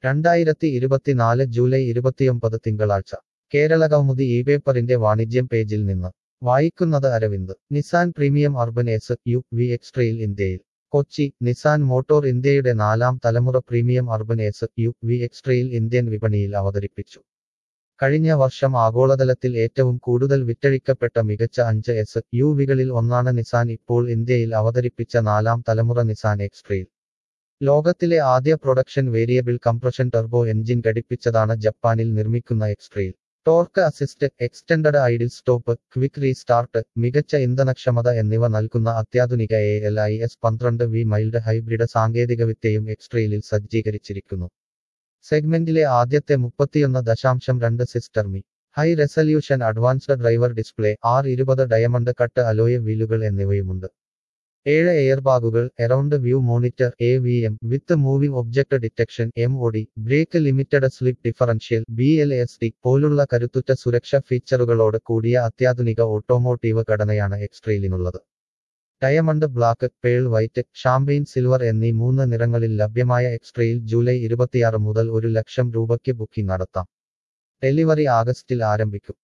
രണ്ടായിരത്തി ഇരുപത്തിനാല് ജൂലൈ ഇരുപത്തിയൊമ്പത് തിങ്കളാഴ്ച കേരള കൗമുദി ഈ പേപ്പറിന്റെ വാണിജ്യം പേജിൽ നിന്ന് വായിക്കുന്നത് Aravind Nissan premium urban S U V X Trail ഇന്ത്യയിൽ കൊച്ചി നിസാൻ മോട്ടോർ ഇന്ത്യയുടെ നാലാം തലമുറ premium urban S U V X Trail Indian വിപണിയിൽ അവതരിപ്പിച്ചു കഴിഞ്ഞ വർഷം ആഗോളതലത്തിൽ ഏറ്റവും കൂടുതൽ വിറ്റഴിക്കപ്പെട്ട മികച്ച അഞ്ച് എസ് യു വികളിൽ ഒന്നാണ് നിസാൻ ഇപ്പോൾ ഇന്ത്യയിൽ അവതരിപ്പിച്ച നാലാം തലമുറ നിസാൻ എക്സ്ട്രയിൽ ലോകത്തിലെ ആദ്യ production variable compression turbo engine ഘടിപ്പിച്ചതാണ് ജപ്പാനിൽ നിർമ്മിക്കുന്ന X Trail torque assist extended idle stop quick restart മികച്ച ഇന്ധനക്ഷമത എന്നിവ നൽകുന്ന അത്യാധുനിക എ എൽ ഐ എസ് പന്ത്രണ്ട് വി മൈൽഡ് ഹൈബ്രിഡ് സാങ്കേതികവിദ്യയും എക്സ്ട്രെയിലിൽ സജ്ജീകരിച്ചിരിക്കുന്നു സെഗ്മെന്റിലെ ആദ്യത്തെ മുപ്പത്തിയൊന്ന് ദശാംശം രണ്ട് സിസ്റ്റർമി high resolution advanced driver display R ഇരുപത് ഡയമണ്ട് കട്ട് അലോയ വീലുകൾ എന്നിവയുമുണ്ട് ഏഴ് എയർബാഗുകൾ around view monitor A V M with moving object detection M O D break limited slip differential B L S D പോലുള്ള കരുത്തുറ്റ സുരക്ഷാ ഫീച്ചറുകളോട് കൂടിയ അത്യാധുനിക ഓട്ടോമോട്ടീവ് ഘടനയാണ് എക്സ്ട്രെയിലിനുള്ളത് diamond black pearl white champagne silver എന്നീ മൂന്ന് നിറങ്ങളിൽ ലഭ്യമായ എക്സ്ട്രെയിൽ ജൂലൈ ഇരുപത്തിയാറ് മുതൽ ഒരു ലക്ഷം രൂപയ്ക്ക് ബുക്കിംഗ് നടത്താം ഡെലിവറി ആഗസ്റ്റിൽ ആരംഭിക്കും